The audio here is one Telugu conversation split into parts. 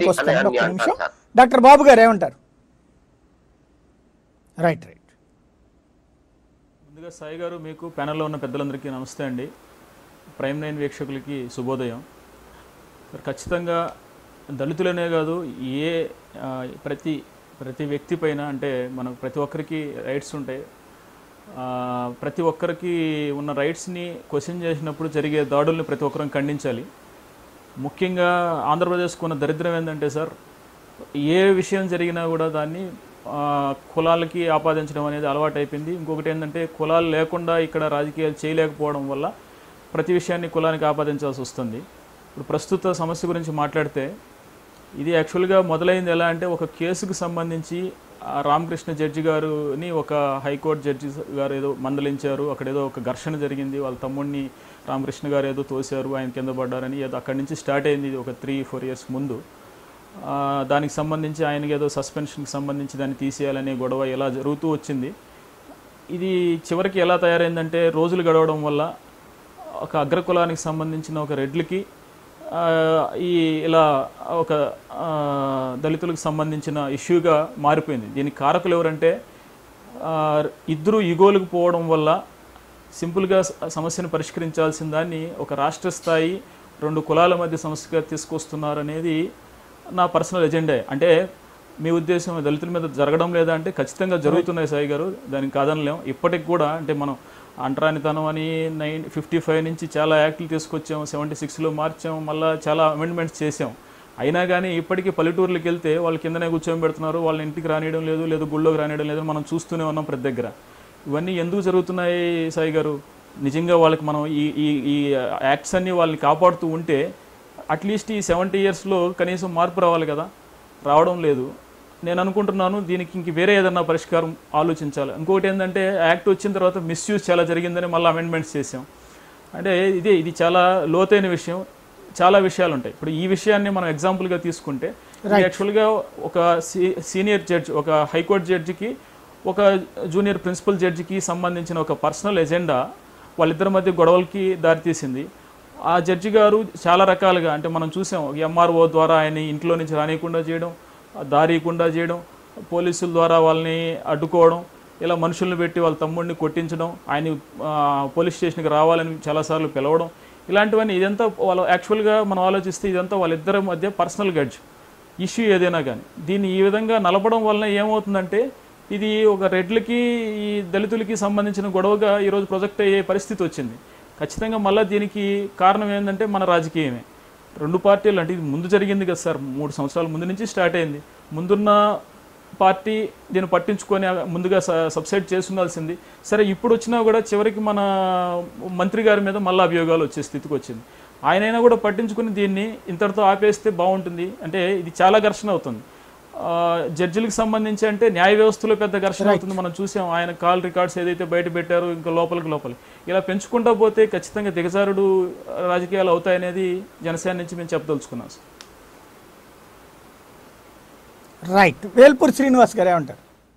అని వస్తాను అన్ని ఒక్క అంటారు నిమిషం సార్ డాక్టర్ బాబు గారు ఏమంటారు రైట్ రైట్ ముందుగా సాయి గారు మీకు ప్యానెల్లో ఉన్న పెద్దలందరికీ నమస్తే అండి ప్రైమ్ నైన్ వీక్షకులకి శుభోదయం మరి ఖచ్చితంగా దళితులనే కాదు ఏ ఆ, ప్రతి ప్రతి వ్యక్తి పైన అంటే మనకు ప్రతి ఒక్కరికి రైట్స్ ఉంటాయి ఆ, ప్రతి ఒక్కరికి ఉన్న రైట్స్ని క్వశ్చన్ చేసినప్పుడు జరిగే దాడుల్ని ప్రతి ఒక్కరం ఖండించాలి ముఖ్యంగా ఆంధ్రప్రదేశ్కు ఉన్న దరిద్రం ఏంటంటే సార్ ఏ విషయం జరిగినా కూడా దాన్ని ఆ, కులాలకి ఆపాదించడం అనేది అలవాటు అయిపోయింది ఇంకొకటి ఏంటంటే కులాలు లేకుండా ఇక్కడ రాజకీయాలు చేయలేకపోవడం వల్ల ప్రతి విషయాన్ని కులానికి ఆపాదించాల్సి వస్తుంది ఇప్పుడు ప్రస్తుత సమస్య గురించి మాట్లాడితే ఇది యాక్చువల్గా మొదలైంది ఎలా అంటే ఒక కేసుకు సంబంధించి ఆ రామకృష్ణ జడ్జి గారుని ఒక హైకోర్టు జడ్జి గారు ఏదో మందలించారు అక్కడ ఏదో ఒక ఘర్షణ జరిగింది వాళ్ళ తమ్ముడిని రామకృష్ణ గారు ఏదో తోశారు ఆయన కింద పడ్డారని ఏదో అక్కడి నుంచి స్టార్ట్ అయింది ఇది ఒక త్రీ ఫోర్ ఇయర్స్ ముందు ఆ, దానికి సంబంధించి ఆయనకి ఏదో సస్పెన్షన్కి సంబంధించి దాన్ని తీసేయాలనే గొడవ ఇలా జరుగుతూ వచ్చింది ఇది చివరికి ఎలా తయారైందంటే రోజులు గడవడం వల్ల ఒక అగ్రకులానికి సంబంధించిన ఒక రెడ్లకి ఆ, ఈ ఇలా ఒక ఆ, దళితులకు సంబంధించిన ఇష్యూగా మారిపోయింది దీనికి కారకులు ఎవరంటే ఆ, ఇద్దరు ఇగోలకు పోవడం వల్ల సింపుల్గా స- సమస్యను పరిష్కరించాల్సిన దాన్ని ఒక రాష్ట్ర స్థాయి రెండు కులాల మధ్య సమస్యగా తీసుకొస్తున్నారనేది నా పర్సనల్ ఎజెండా అంటే మీ ఉద్దేశం దళితుల మీద జరగడం లేదా అంటే ఖచ్చితంగా జరుగుతున్నాయి సాయి గారు దానికి కాదనలేం ఇప్పటికి కూడా అంటే మనం అంటరానితనం అని నైన్ ఫిఫ్టీ ఫైవ్ నుంచి చాలా యాక్ట్లు తీసుకొచ్చాం సెవెంటీ సిక్స్లో మార్చాం మళ్ళీ చాలా అమెండ్మెంట్స్ చేసాం అయినా కానీ ఇప్పటికీ పల్లెటూర్లకు వెళ్తే వాళ్ళు కిందనే కూర్చొని పెడుతున్నారు వాళ్ళ ఇంటికి రానియడం లేదు లేదు గుళ్ళోకి రానియడం లేదు మనం చూస్తూనే ఉన్నాం ప్రతి దగ్గర ఇవన్నీ ఎందుకు జరుగుతున్నాయి సాయి గారు నిజంగా వాళ్ళకి మనం ఈ ఈ ఈ యాక్ట్స్ అన్ని వాళ్ళని కాపాడుతూ ఉంటే అట్లీస్ట్ ఈ సెవెంటీ ఇయర్స్లో కనీసం మార్పు రావాలి కదా రావడం లేదు నేను అనుకుంటున్నాను దీనికి ఇంక వేరే ఏదన్నా పరిష్కారం ఆలోచించాలి ఇంకొకటి ఏంటంటే యాక్ట్ వచ్చిన తర్వాత మిస్యూజ్ చాలా జరిగిందని మళ్ళీ అమెండ్మెంట్స్ చేసాం అంటే ఇదే ఇది చాలా లోతైన విషయం చాలా విషయాలు ఉంటాయి ఇప్పుడు ఈ విషయాన్ని మనం ఎగ్జాంపుల్గా తీసుకుంటే ఇది యాక్చువల్గా ఒక సీ- సీనియర్ జడ్జ్ ఒక హైకోర్టు జడ్జికి ఒక జూనియర్ ప్రిన్సిపల్ జడ్జికి సంబంధించిన ఒక పర్సనల్ ఎజెండా వాళ్ళిద్దరి మధ్య గొడవలకి దారితీసింది ఆ జడ్జి గారు చాలా రకాలుగా అంటే మనం చూసాం ఎంఆర్ఓ ద్వారా ఆయన ఇంట్లో నుంచి రానియకుండా చేయడం దారియకుండా చేయడం పోలీసుల ద్వారా వాళ్ళని అడ్డుకోవడం ఇలా మనుషుల్ని పెట్టి వాళ్ళ తమ్ముడిని కొట్టించడం ఆయన ఆ, పోలీస్ స్టేషన్కి రావాలని చాలాసార్లు పిలవడం ఇలాంటివన్నీ ఇదంతా వాళ్ళు యాక్చువల్గా మనం ఆలోచిస్తే ఇదంతా వాళ్ళిద్దరి మధ్య పర్సనల్ గడ్జ్ ఇష్యూ ఏదైనా కానీ దీన్ని ఈ విధంగా నలపడం వలన ఏమవుతుందంటే ఇది ఒక రెడ్లకి ఈ దళితులకి సంబంధించిన గొడవగా ఈరోజు ప్రొజెక్ట్ అయ్యే పరిస్థితి వచ్చింది ఖచ్చితంగా మళ్ళీ దీనికి కారణం ఏంటంటే మన రాజకీయమే రెండు పార్టీలు అంటే ఇది ముందు జరిగింది కదా సార్ మూడు సంవత్సరాల ముందు నుంచి స్టార్ట్ అయింది ముందున్న పార్టీ దీన్ని పట్టించుకొని ముందుగా స- సబ్సైడ్ చేసి ఉండాల్సింది సరే ఇప్పుడు వచ్చినా కూడా చివరికి మన మంత్రి గారి మీద మళ్ళీ అభియోగాలు వచ్చే స్థితికి వచ్చింది ఆయనైనా కూడా పట్టించుకుని దీన్ని ఇంతటితో ఆపేస్తే బాగుంటుంది అంటే ఇది చాలా ఘర్షణ అవుతుంది ఆ, జడ్జిలకు సంబంధించి అంటే న్యాయ వ్యవస్థలో పెద్ద ఘర్షణ అవుతుంది మనం చూసాం ఆయన కాల్ రికార్డ్స్ ఏదైతే బయట పెట్టారో ఇంకా లోపలికి లోపలి ఇలా పెంచుకుంటా పోతే ఖచ్చితంగా దిగజారుడు రాజకీయాలు అవుతాయనేది జనసేన నుంచి మేము చెప్పదలుచుకున్నాం సార్ రైట్ వేల్పూర్ శ్రీనివాస్ గారు ఏమంటారు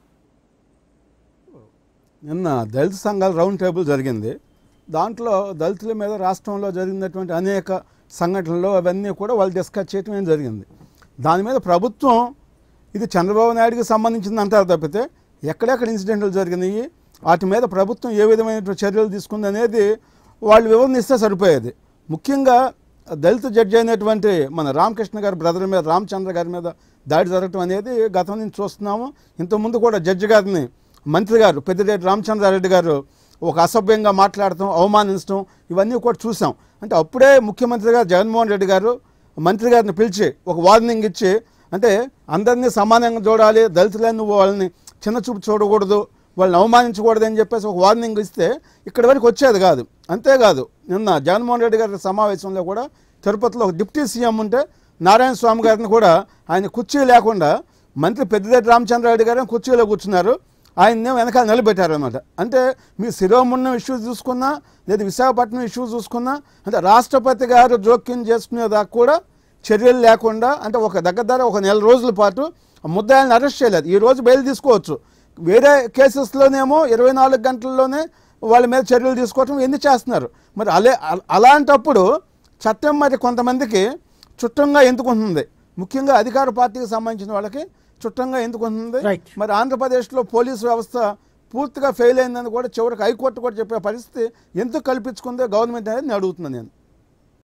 నిన్న దళిత సంఘాల రౌండ్ టేబుల్ జరిగింది దాంట్లో దళితుల మీద రాష్ట్రంలో జరిగినటువంటి అనేక సంఘటనలు అవన్నీ కూడా వాళ్ళు డిస్కస్ చేయటం ఏం జరిగింది దాని మీద ప్రభుత్వం ఇది చంద్రబాబు నాయుడుకి సంబంధించింది అంటారు తప్పితే ఎక్కడెక్కడ ఇన్సిడెంట్లు జరిగినాయి వాటి మీద ప్రభుత్వం ఏ విధమైనటువంటి చర్యలు తీసుకుంది అనేది వాళ్ళు వివరణిస్తే సరిపోయేది ముఖ్యంగా దళిత జడ్జి అయినటువంటి మన రామకృష్ణ గారి బ్రదర్ మీద రామచంద్ర గారి మీద దాడి జరగటం అనేది గతం నుంచి చూస్తున్నాము ఇంతకుముందు కూడా జడ్జి గారిని మంత్రి గారు పెద్దిరెడ్డి రామచంద్రారెడ్డి గారు ఒక అసభ్యంగా మాట్లాడటం అవమానించడం ఇవన్నీ కూడా చూసాం అంటే అప్పుడే ముఖ్యమంత్రి గారు జగన్మోహన్ రెడ్డి గారు మంత్రి గారిని పిలిచి ఒక వార్నింగ్ ఇచ్చి అంటే అందరినీ సమానంగా చూడాలి దళితులని నువ్వు వాళ్ళని చిన్న చూపు చూడకూడదు వాళ్ళని అవమానించకూడదు అని చెప్పేసి ఒక వార్నింగ్ ఇస్తే ఇక్కడి వరకు వచ్చేది కాదు అంతేకాదు నిన్న జగన్మోహన్ రెడ్డి గారి సమావేశంలో కూడా తిరుపతిలో ఒక డిప్యూటీ సీఎం ఉంటే నారాయణ స్వామి గారిని కూడా ఆయన కుర్చీ లేకుండా మంత్రి పెద్దిరెడ్డి రామచంద్రారెడ్డి గారు కుర్చీలో కూర్చున్నారు ఆయన్ని వెనకాల నిలబెట్టారు అనమాట అంటే మీ శిరోముండం ఇష్యూ చూసుకున్నా లేదా విశాఖపట్నం ఇష్యూ చూసుకున్నా అంటే రాష్ట్రపతి గారు జోక్యం చేసుకునేదాకా కూడా చర్యలు లేకుండా అంటే ఒక దగ్గర దగ్గర ఒక నెల రోజుల పాటు ఆ ముద్దాయిల్ని అరెస్ట్ చేయలేదు ఈ రోజు బెయిల్ తీసుకోవచ్చు వేరే కేసెస్లోనేమో ఇరవై నాలుగు గంటల్లోనే వాళ్ళ మీద చర్యలు తీసుకోవటం ఎన్ని చేస్తున్నారు మరి అలే అల- అలాంటప్పుడు చట్టం మరి కొంతమందికి చుట్టంగా ఎందుకుంటుంది ముఖ్యంగా అధికార పార్టీకి సంబంధించిన వాళ్ళకి చుట్టంగా ఎందుకు ఉంటుంది Right. మరి ఆంధ్రప్రదేశ్లో పోలీసు వ్యవస్థ పూర్తిగా ఫెయిల్ అయిందని కూడా చివరికి హైకోర్టు కూడా చెప్పే పరిస్థితి ఎందుకు కల్పించుకుందో గవర్నమెంట్ అనేది నేను అడుగుతున్నాను నేను